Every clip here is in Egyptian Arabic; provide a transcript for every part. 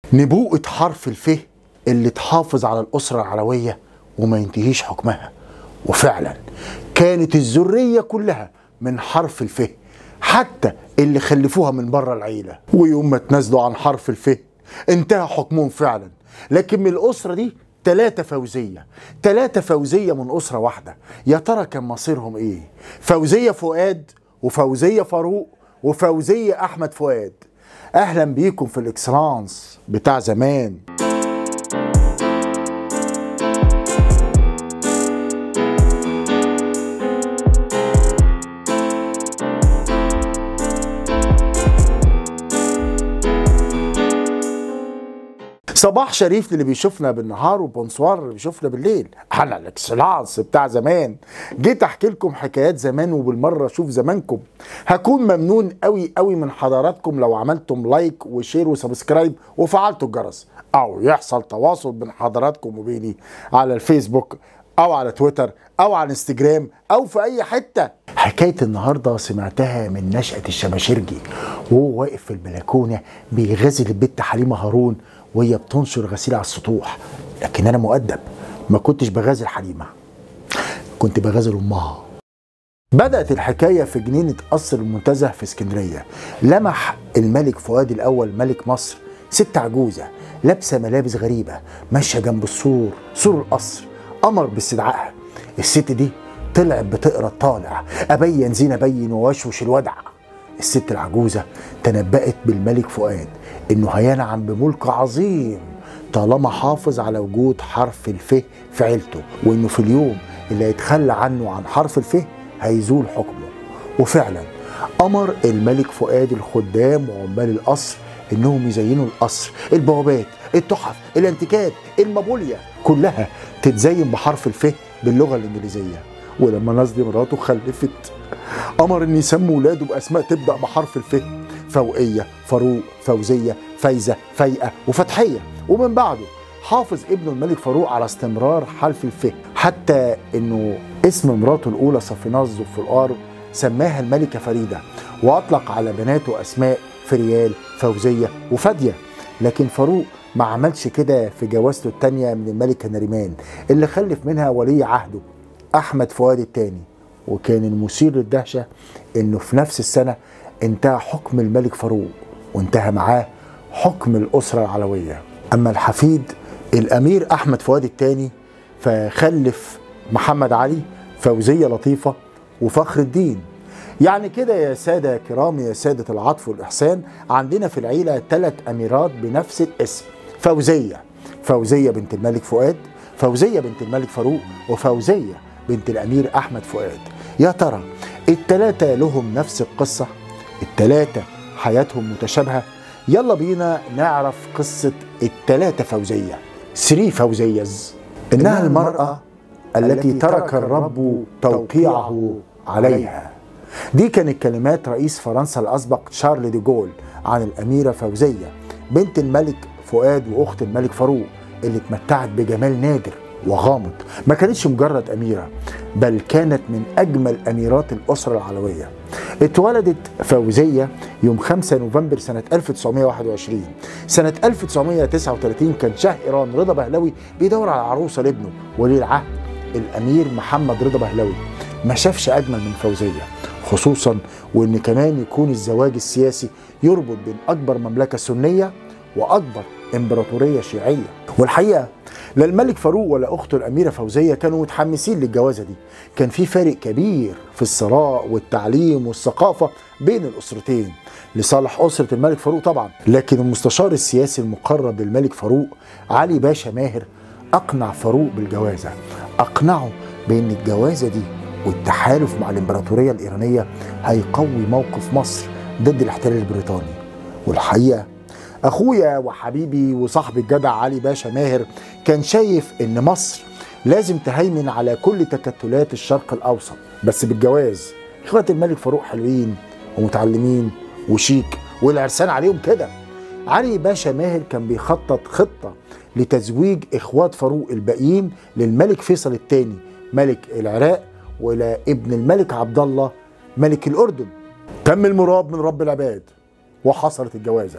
نبوءة حرف الف اللي تحافظ على الأسرة العلوية وما ينتهيش حكمها وفعلا كانت الذرية كلها من حرف الف حتى اللي خلفوها من بره العيلة ويوم ما تنازلوا عن حرف الف انتهى حكمهم فعلا لكن من الأسرة دي تلاتة فوزية تلاتة فوزية من أسرة واحدة يا ترى كان مصيرهم إيه فوزية فؤاد وفوزية فاروق وفوزية أحمد فؤاد أهلا بيكم في الإكسلانس بتاع زمان صباح شريف للي بيشوفنا بالنهار وبونسوار اللي بيشوفنا بالليل على الاكسلانس بتاع زمان جيت احكي لكم حكايات زمان وبالمره اشوف زمانكم هكون ممنون قوي قوي من حضراتكم لو عملتم لايك وشير وسبسكرايب وفعلتوا الجرس او يحصل تواصل بين حضراتكم وبيني على الفيسبوك او على تويتر او على انستجرام او في اي حته حكايه النهارده سمعتها من نشأة الشباشرجي وهو واقف في البلكونه بيغازل البت حليمه هارون وهي بتنشر غسيل على السطوح لكن انا مؤدب ما كنتش بغازل حليمه كنت بغازل امها بدأت الحكاية في جنينة قصر المنتزه في اسكندرية لمح الملك فؤاد الأول ملك مصر ست عجوزة لابسة ملابس غريبة ماشية جنب السور سور القصر أمر باستدعائها الست دي طلعت بتقرا الطالع أبين زين أبين ووشوش الودع الست العجوزة تنبأت بالملك فؤاد إنه هينعم بملك عظيم طالما حافظ على وجود حرف الف في عيلته وإنه في اليوم اللي هيتخلى عنه عن حرف الف هيزول حكمه وفعلا أمر الملك فؤاد الخدام وعمال القصر إنهم يزينوا القصر البوابات التحف الانتيكات المابوليا كلها تتزين بحرف الف باللغة الإنجليزية ولما نازلي مراته خلفت امر ان يسموا ولاده باسماء تبدا بحرف الف فوقيه فاروق فوزيه فايزه فايقه وفتحيه ومن بعده حافظ ابنه الملك فاروق على استمرار حرف الف حتى انه اسم مراته الاولى صفيناز ذوالفقار سماها الملكه فريده واطلق على بناته اسماء فريال فوزيه وفاديه لكن فاروق ما عملش كده في جوازته الثانيه من الملكه نريمان اللي خلف منها ولي عهده احمد فؤاد الثاني وكان المثير للدهشه انه في نفس السنه انتهى حكم الملك فاروق وانتهى معاه حكم الاسره العلويه اما الحفيد الامير احمد فؤاد الثاني فخلف محمد علي فوزيه لطيفه وفخر الدين يعني كده يا سادة كرام يا سادة العطف والإحسان عندنا في العيلة ثلاث أميرات بنفس الاسم فوزية فوزية بنت الملك فؤاد فوزية بنت الملك فاروق وفوزية بنت الأمير أحمد فؤاد يا ترى التلاتة لهم نفس القصة التلاتة حياتهم متشابهة يلا بينا نعرف قصة التلاتة فوزية سري فوزيز إنها المرأة التي ترك الرب توقيعه عليها دي كانت كلمات رئيس فرنسا الأسبق شارل دي جول عن الأميرة فوزية بنت الملك فؤاد وأخت الملك فاروق اللي اتمتعت بجمال نادر وغامض ما كانتش مجرد أميرة بل كانت من أجمل أميرات الأسرة العلوية اتولدت فوزية يوم 5 نوفمبر سنة 1921 سنة 1939 كان شاه إيران رضا بهلوي بيدور على عروسة لابنه ولي العهد الأمير محمد رضا بهلوي ما شافش أجمل من فوزية خصوصا وإن كمان يكون الزواج السياسي يربط بين أكبر مملكة سنية وأكبر إمبراطورية شيعية والحقيقة لا الملك فاروق ولا اخته الاميره فوزيه كانوا متحمسين للجوازه دي كان في فارق كبير في الثراء والتعليم والثقافه بين الاسرتين لصالح اسره الملك فاروق طبعا لكن المستشار السياسي المقرب للملك فاروق علي باشا ماهر اقنع فاروق بالجوازه اقنعه بان الجوازه دي والتحالف مع الامبراطوريه الايرانيه هيقوي موقف مصر ضد الاحتلال البريطاني والحقيقه اخويا وحبيبي وصاحبي الجدع علي باشا ماهر كان شايف ان مصر لازم تهيمن على كل تكتلات الشرق الاوسط بس بالجواز اخوات الملك فاروق حلوين ومتعلمين وشيك والعرسان عليهم كده علي باشا ماهر كان بيخطط خطه لتزويج اخوات فاروق الباقيين للملك فيصل الثاني ملك العراق والى ابن الملك عبد الله ملك الاردن تم المراد من رب العباد وحصلت الجوازه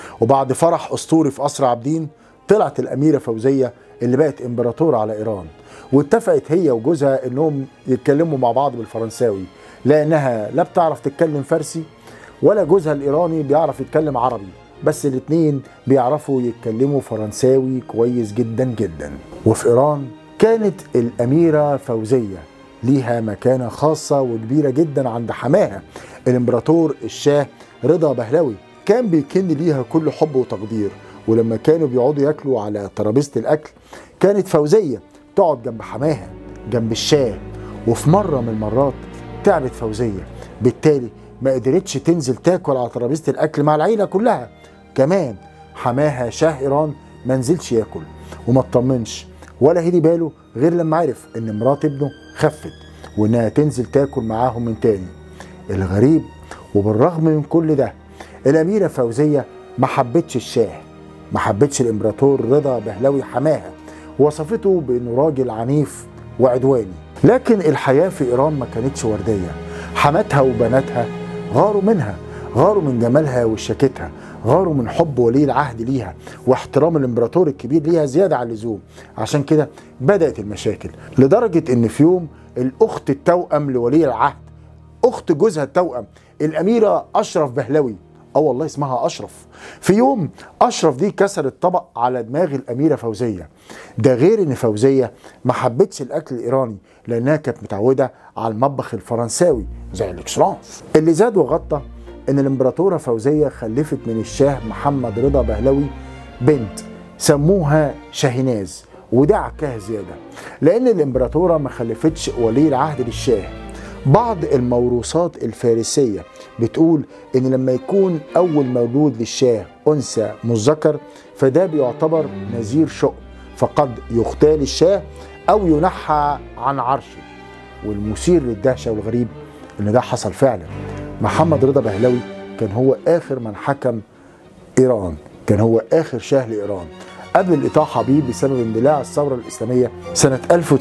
وبعد فرح اسطوري في قصر عابدين طلعت الاميره فوزيه اللي بقت امبراطوره على ايران واتفقت هي وجوزها انهم يتكلموا مع بعض بالفرنساوي لانها لا بتعرف تتكلم فارسي ولا جوزها الايراني بيعرف يتكلم عربي بس الاتنين بيعرفوا يتكلموا فرنساوي كويس جدا جدا وفي ايران كانت الاميره فوزيه ليها مكانه خاصه وكبيره جدا عند حماها الامبراطور الشاه رضا بهلوي كان بيكن ليها كل حب وتقدير ولما كانوا بيقعدوا ياكلوا على ترابيزه الاكل كانت فوزيه تقعد جنب حماها جنب الشاه وفي مره من المرات تعبت فوزيه بالتالي ما قدرتش تنزل تاكل على ترابيزه الاكل مع العيله كلها كمان حماها شاه ايران ما نزلش ياكل وما اطمنش ولا هدي باله غير لما عرف ان مرات ابنه خفت وانها تنزل تاكل معاهم من تاني الغريب وبالرغم من كل ده الاميره فوزيه ما حبتش الشاه ما حبتش الامبراطور رضا بهلوي حماها وصفته بانه راجل عنيف وعدواني لكن الحياه في ايران ما كانتش ورديه حماتها وبناتها غاروا منها غاروا من جمالها وشياكتها غاروا من حب ولي العهد ليها واحترام الامبراطور الكبير ليها زياده عن اللزوم عشان كده بدات المشاكل لدرجه ان في يوم الاخت التوأم لولي العهد اخت جوزها التوأم الاميره اشرف بهلوي اه والله اسمها اشرف في يوم اشرف دي كسرت طبق على دماغ الاميره فوزيه ده غير ان فوزيه ما حبتش الاكل الايراني لانها كانت متعوده على المطبخ الفرنساوي زي الاكسلانس اللي زاد وغطى ان الامبراطوره فوزيه خلفت من الشاه محمد رضا بهلوي بنت سموها شاهيناز وده عكاها زياده لان الامبراطوره ما خلفتش ولي العهد للشاه بعض الموروثات الفارسيه بتقول ان لما يكون اول مولود للشاه انثى مذكر فده بيعتبر نذير شؤم فقد يغتال الشاه او ينحى عن عرشه والمثير للدهشه والغريب ان ده حصل فعلا محمد رضا بهلوي كان هو اخر من حكم ايران كان هو اخر شاه لايران قبل الاطاحه بيه بسبب اندلاع الثوره الاسلاميه سنه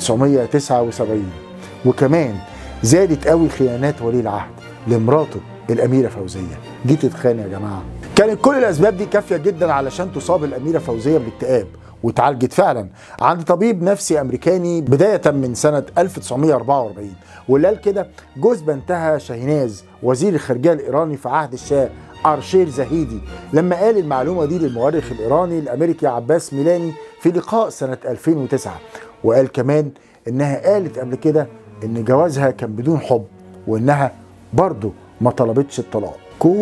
1979 وكمان زادت قوي خيانات ولي العهد لمراته الاميره فوزيه دي تتخان يا جماعه كانت كل الاسباب دي كافيه جدا علشان تصاب الاميره فوزيه بالاكتئاب واتعالجت فعلا عند طبيب نفسي امريكاني بدايه من سنه 1944 واللي قال كده جوز بنتها شاهيناز وزير الخارجيه الايراني في عهد الشاه ارشير زهيدي لما قال المعلومه دي للمؤرخ الايراني الامريكي عباس ميلاني في لقاء سنه 2009 وقال كمان انها قالت قبل كده ان جوازها كان بدون حب وانها برضه ما طلبتش الطلاق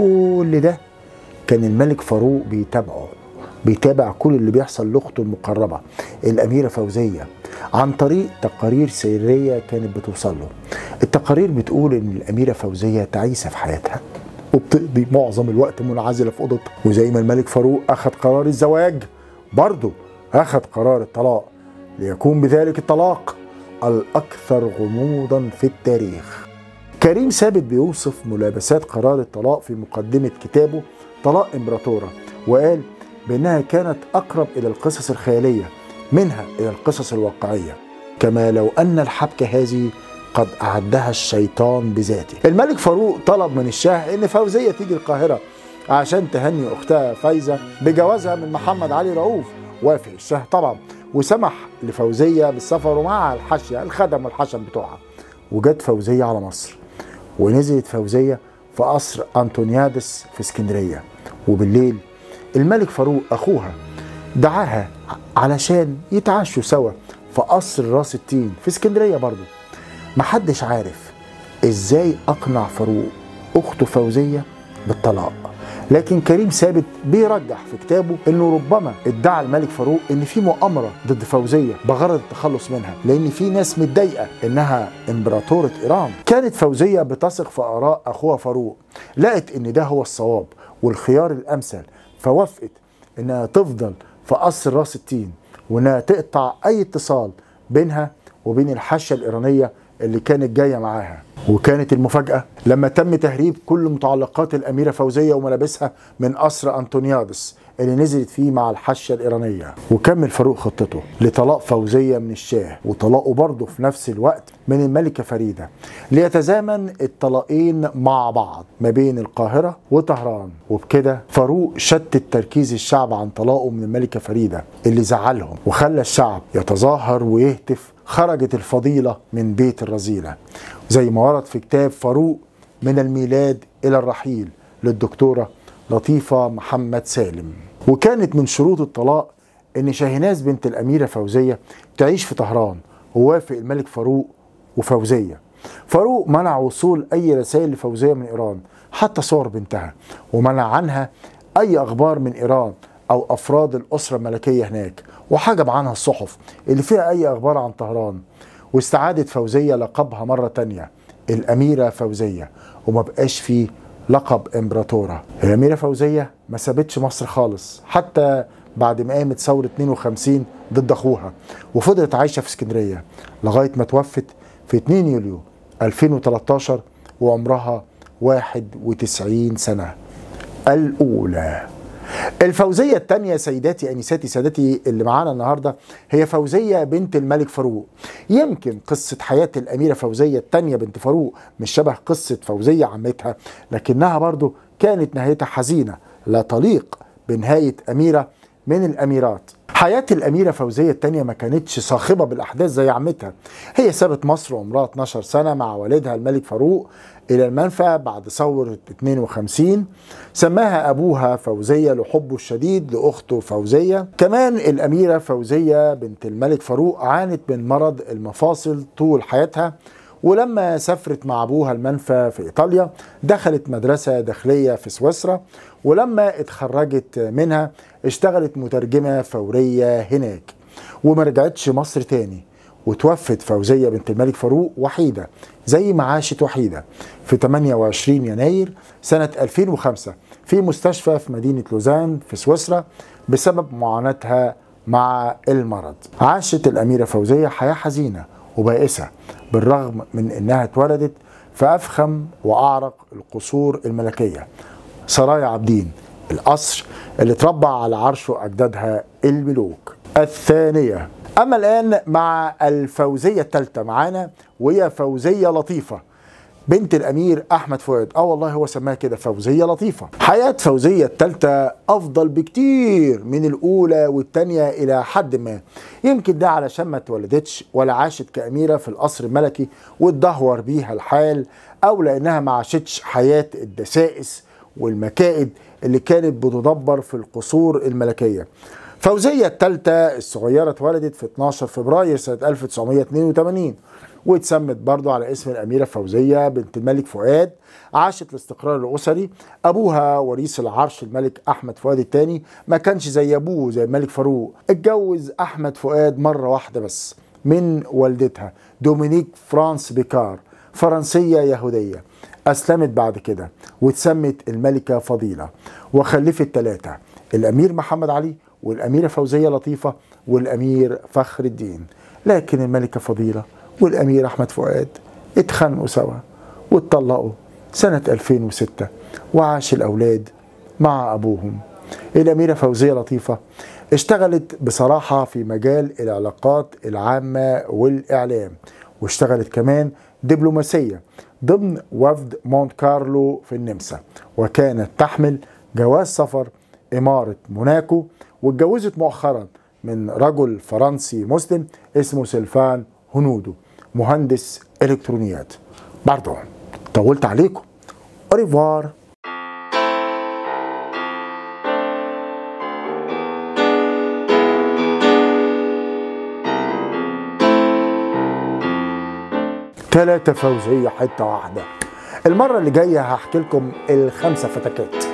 كل ده كان الملك فاروق بيتابعه بيتابع كل اللي بيحصل لاخته المقربه الاميره فوزيه عن طريق تقارير سريه كانت بتوصل له التقارير بتقول ان الاميره فوزيه تعيسه في حياتها وبتقضي معظم الوقت منعزله في اوضتها وزي ما الملك فاروق اخذ قرار الزواج برضه اخذ قرار الطلاق ليكون بذلك الطلاق الاكثر غموضا في التاريخ كريم ثابت بيوصف ملابسات قرار الطلاق في مقدمه كتابه طلاق امبراطوره وقال بانها كانت اقرب الى القصص الخياليه منها الى القصص الواقعيه كما لو ان الحبكه هذه قد اعدها الشيطان بذاته الملك فاروق طلب من الشاه ان فوزيه تيجي القاهره عشان تهني اختها فايزه بجوازها من محمد علي رؤوف وافق الشاه طبعا وسمح لفوزيه بالسفر مع الحاشيه الخدم والحشم بتوعها وجت فوزيه على مصر ونزلت فوزيه في قصر انطونيادس في اسكندريه وبالليل الملك فاروق اخوها دعاها علشان يتعشوا سوا في قصر راس التين في اسكندريه برضه محدش عارف ازاي اقنع فاروق اخته فوزيه بالطلاق لكن كريم ثابت بيرجح في كتابه انه ربما ادعى الملك فاروق ان في مؤامره ضد فوزيه بغرض التخلص منها لان في ناس متضايقه انها امبراطوره ايران كانت فوزيه بتثق في اراء اخوها فاروق لقت ان ده هو الصواب والخيار الامثل فوافقت انها تفضل في قصر راس التين وانها تقطع اي اتصال بينها وبين الحاشيه الايرانيه اللي كانت جايه معاها وكانت المفاجاه لما تم تهريب كل متعلقات الاميره فوزيه وملابسها من قصر انطونيادس اللي نزلت فيه مع الحشة الإيرانية وكمل فاروق خطته لطلاق فوزية من الشاه وطلاقه برضه في نفس الوقت من الملكة فريدة ليتزامن الطلاقين مع بعض ما بين القاهرة وطهران وبكده فاروق شتت تركيز الشعب عن طلاقه من الملكة فريدة اللي زعلهم وخلى الشعب يتظاهر ويهتف خرجت الفضيلة من بيت الرذيلة زي ما ورد في كتاب فاروق من الميلاد إلى الرحيل للدكتورة لطيفة محمد سالم وكانت من شروط الطلاق ان شاهناز بنت الاميره فوزيه تعيش في طهران ووافق الملك فاروق وفوزيه فاروق منع وصول اي رسائل لفوزيه من ايران حتى صور بنتها ومنع عنها اي اخبار من ايران او افراد الاسره الملكيه هناك وحجب عنها الصحف اللي فيها اي اخبار عن طهران واستعادت فوزيه لقبها مره تانية الاميره فوزيه وما بقاش فيه لقب امبراطوره الاميره فوزيه ما سابتش مصر خالص حتى بعد ما قامت ثوره 52 ضد اخوها وفضلت عايشه في اسكندريه لغايه ما توفت في 2 يوليو 2013 وعمرها 91 سنه الاولى الفوزيه الثانيه سيداتي انساتي سادتي اللي معانا النهارده هي فوزيه بنت الملك فاروق يمكن قصه حياه الاميره فوزيه الثانيه بنت فاروق مش شبه قصه فوزيه عمتها لكنها برضو كانت نهايتها حزينه لا تليق بنهايه اميره من الاميرات حياة الأميرة فوزية الثانية ما كانتش صاخبة بالأحداث زي عمتها هي سابت مصر وعمرها 12 سنة مع والدها الملك فاروق إلى المنفى بعد ثورة 52 سماها أبوها فوزية لحبه الشديد لأخته فوزية كمان الأميرة فوزية بنت الملك فاروق عانت من مرض المفاصل طول حياتها ولما سافرت مع ابوها المنفى في ايطاليا دخلت مدرسه داخليه في سويسرا ولما اتخرجت منها اشتغلت مترجمه فوريه هناك وما رجعتش مصر تاني وتوفت فوزيه بنت الملك فاروق وحيده زي ما عاشت وحيده في 28 يناير سنه 2005 في مستشفى في مدينه لوزان في سويسرا بسبب معاناتها مع المرض. عاشت الاميره فوزيه حياه حزينه وبائسه بالرغم من انها اتولدت في افخم واعرق القصور الملكيه سرايا عابدين القصر اللي اتربى على عرشه اجدادها الملوك الثانيه اما الان مع الفوزيه الثالثه معانا وهي فوزيه لطيفه بنت الامير احمد فؤاد اه والله هو سماها كده فوزيه لطيفه حياه فوزيه الثالثه افضل بكتير من الاولى والثانيه الى حد ما يمكن ده علشان ما اتولدتش ولا عاشت كاميره في القصر الملكي واتدهور بيها الحال او لانها ما عاشتش حياه الدسائس والمكائد اللي كانت بتدبر في القصور الملكيه فوزيه الثالثه الصغيره اتولدت في 12 فبراير سنه 1982 واتسمت برضو على اسم الأميرة فوزية بنت الملك فؤاد عاشت الاستقرار الأسري أبوها وريث العرش الملك أحمد فؤاد الثاني ما كانش زي أبوه زي الملك فاروق اتجوز أحمد فؤاد مرة واحدة بس من والدتها دومينيك فرانس بيكار فرنسية يهودية أسلمت بعد كده واتسمت الملكة فضيلة وخلفت ثلاثة الأمير محمد علي والأميرة فوزية لطيفة والأمير فخر الدين لكن الملكة فضيلة والامير احمد فؤاد اتخانقوا سوا واتطلقوا سنة 2006 وعاش الأولاد مع أبوهم الأميرة فوزية لطيفة اشتغلت بصراحة في مجال العلاقات العامة والإعلام واشتغلت كمان دبلوماسية ضمن وفد مونت كارلو في النمسا وكانت تحمل جواز سفر إمارة موناكو واتجوزت مؤخرا من رجل فرنسي مسلم اسمه سلفان هنودو مهندس الكترونيات برضو طولت عليكم اوريفوار ثلاثة فوزية حتة واحدة المرة اللي جاية هحكي لكم الخمسة فتكات